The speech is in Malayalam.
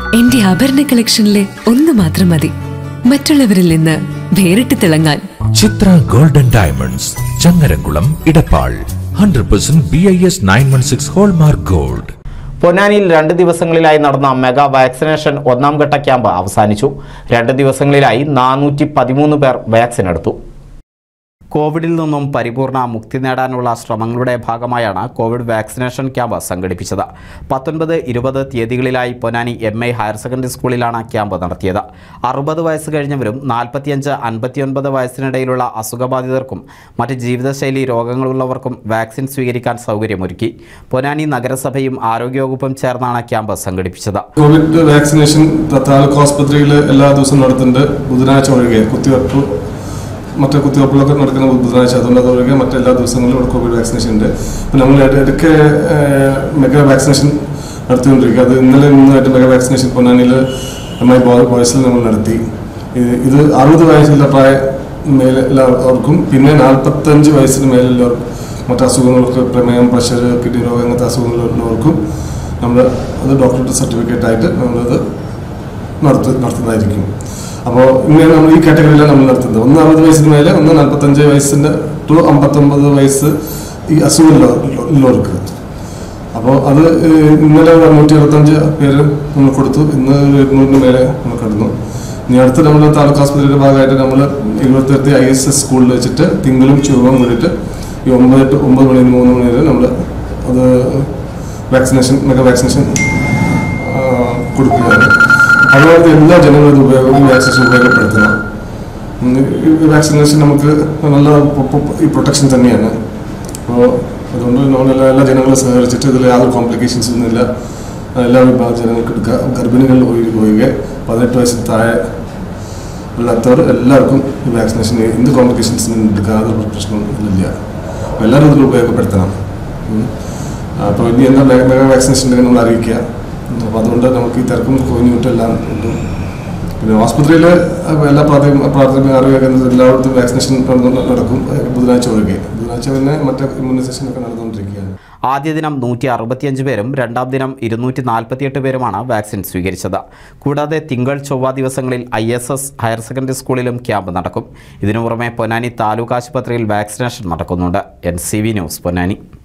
എന്റെ ആഭരണ കളക്ഷനിലെ ഒന്ന് മാത്രം മതി മറ്റുള്ളവരിൽ നിന്ന് വേറിട്ട് തിളങ്ങാൻ Chithra golden diamonds Changaramkulam Edappal hundred percent B I S nine one six hallmark gold പൊന്നാനിയിൽ രണ്ട് ദിവസങ്ങളിലായി നടന്ന മെഗാ വാക്സിനേഷൻ ഒന്നാം ഘട്ട ക്യാമ്പ് അവസാനിച്ചു രണ്ട് ദിവസങ്ങളിലായി നാനൂറ്റി പതിമൂന്ന് പേർ വാക്സിൻ എടുത്തു കോവിഡിൽ നിന്നും പരിപൂർണ മുക്തി നേടാനുള്ള ശ്രമങ്ങളുടെ ഭാഗമായാണ് കോവിഡ് വാക്സിനേഷൻ ക്യാമ്പ് സംഘടിപ്പിച്ചത് പത്തൊൻപത് ഇരുപത് തീയതികളിലായി Ponnani M I higher secondary സ്കൂളിലാണ് ക്യാമ്പ് നടത്തിയത് അറുപത് വയസ്സ് കഴിഞ്ഞവരും നാൽപ്പത്തിയഞ്ച് അൻപത്തിയൊൻപത് വയസ്സിനിടയിലുള്ള അസുഖബാധിതർക്കും മറ്റ് ജീവിതശൈലി രോഗങ്ങളുള്ളവർക്കും വാക്സിൻ സ്വീകരിക്കാൻ സൗകര്യമൊരുക്കി പൊന്നാനി നഗരസഭയും ആരോഗ്യവകുപ്പും ചേർന്നാണ് ക്യാമ്പ് സംഘടിപ്പിച്ചത് കോവിഡ് വാക്സിനേഷൻ താലൂക്ക് ആസ്പത്രിയിൽ എല്ലാ ദിവസവും നടത്തുന്നുണ്ട് ബുധനാഴ്ച ഒഴികെ കുത്തിവെപ്പ് മറ്റു കുത്തിവെപ്പുകളൊക്കെ നടക്കുന്ന ബുധനാഴ്ച അതുകൊണ്ട് അത് ഒഴികെ മറ്റെല്ലാ ദിവസങ്ങളിലും ഇവിടെ കോവിഡ് വാക്സിനേഷൻ ഉണ്ട് ഇപ്പം നമ്മൾ ഇടയ്ക്ക് മെഗാ വാക്സിനേഷൻ നടത്തിക്കൊണ്ടിരിക്കുക അത് ഇന്നലെ ഇന്നായിട്ട് മെഗാ വാക്സിനേഷൻ പൊന്നാനിയിൽ എം ഐ ബോയ്സിൽ നമ്മൾ നടത്തി ഇത് ഇത് അറുപത് വയസ്സുള്ള പ്രായ മേലുള്ളവർക്കും പിന്നെ നാൽപ്പത്തഞ്ച് വയസ്സിന് മേലുള്ളവർ മറ്റു അസുഖങ്ങൾക്ക് പ്രമേയം പ്രഷർ കിഡ്നി രോഗം അങ്ങനത്തെ അസുഖങ്ങളുള്ളവർക്കും നമ്മൾ അത് ഡോക്ടറുടെ സർട്ടിഫിക്കറ്റ് ആയിട്ട് നമ്മളത് നടത്തു നടത്തുന്നതായിരിക്കും അപ്പോൾ ഇങ്ങനെ നമ്മൾ ഈ കാറ്റഗറിയിലാണ് നമ്മൾ നടത്തുന്നത് ഒന്ന് അറുപത് വയസ്സിന് മേലെ ഒന്ന് നാൽപ്പത്തഞ്ച് വയസ്സിൻ്റെ ടു അമ്പത്തൊമ്പത് വയസ്സ് ഈ അസുഖമുള്ളവർക്ക് അപ്പോൾ അത് ഏഹ്, ഇന്നലെ ഒരു നൂറ്റി അറുപത്തഞ്ച് പേര് നമ്മൾ കൊടുത്തു ഇന്ന് ഒരു ഇരുന്നൂറിന് മേലെ നമ്മൾ കടന്നു ഇനി അടുത്ത് നമ്മൾ താലൂക്ക് ആസ്പത്രിയുടെ ഭാഗമായിട്ട് നമ്മൾ ഇരുപത്തെട്ട് ഐ എസ് എസ് സ്കൂളിൽ വെച്ചിട്ട് തിങ്കളും ചൊവ്വം കൂടിയിട്ട് ഈ ഒമ്പത് to ഒമ്പത് മണി മൂന്ന് മണി വരെ നമ്മൾ അത് വാക്സിനേഷൻ മെഗാ വാക്സിനേഷൻ ആ, കൊടുക്കുകയാണ് അതുപോലെ എല്ലാ ജനങ്ങളും ഇത് ഉപയോഗം ഈ വാക്സിനേഷൻ ഉപയോഗപ്പെടുത്തണം ഉം, ഈ വാക്സിനേഷൻ നമുക്ക് നല്ല പൊ- പൊ- ഈ പ്രൊട്ടക്ഷൻ തന്നെയാണ് അപ്പോൾ അതുകൊണ്ട് നമ്മൾ എല്ലാ എല്ലാ ജനങ്ങളും സഹകരിച്ചിട്ട് ഇതിൽ യാതൊരു കോംപ്ലിക്കേഷൻസ് ഒന്നുമില്ല എല്ലാ വിഭാഗം ജനങ്ങൾക്ക് എടുക്കുക ഗർഭിണികൾ ഒഴി- ഒഴികെ പതിനെട്ട് വയസ്സിന് താഴെ അല്ലാത്തവർ എല്ലാവർക്കും ഈ വാക്സിനേഷൻ എന്ത് കോംപ്ലിക്കേഷൻസിനും എടുക്കുക യാതൊരു പ്രശ്നമൊന്നുമില്ല അപ്പോൾ എല്ലാവരും ഇതിൽ ഉപയോഗപ്പെടുത്തണം ഉം. അപ്പോൾ ഇനി എന്താ മെഗാ മെഗാ വാക്സിനേഷൻ ഉണ്ടെങ്കിൽ നമ്മൾ അറിയിക്കുക അപ്പോൾ അതുകൊണ്ട് നമുക്ക് ഈ തിരക്കും കോഞ്ഞിട്ടും എല്ലാം ഉണ്ട് പിന്നെ ഹോസ്പിറ്റലിൽ എല്ലാ പ്രാഥമിക പ്രാഥമിക ആരോഗ്യ കേന്ദ്രത്തിൽ എല്ലായിടത്തും വാക്സിനേഷൻ നടക്കും ബുധനാഴ്ച ഒഴികെ ബുധനാഴ്ച പിന്നെ മറ്റേ ഇമ്മ്യൂണൈസേഷൻ ഒക്കെ നടന്നുകൊണ്ടിരിക്കുകയാണ് ആദ്യ ദിനം നൂറ്റി അറുപത്തിയഞ്ച് പേരും രണ്ടാം ദിനം ഇരുന്നൂറ്റി നാൽപ്പത്തിയെട്ട് പേരുമാണ് വാക്സിൻ സ്വീകരിച്ചത് കൂടാതെ തിങ്കൾ ചൊവ്വ ദിവസങ്ങളിൽ I S S higher secondary സ്കൂളിലും ക്യാമ്പ് നടക്കും ഇതിനു പുറമെ പൊന്നാനി താലൂക്ക് ആശുപത്രിയിൽ വാക്സിനേഷൻ നടക്കുന്നുണ്ട് N C V news Ponnani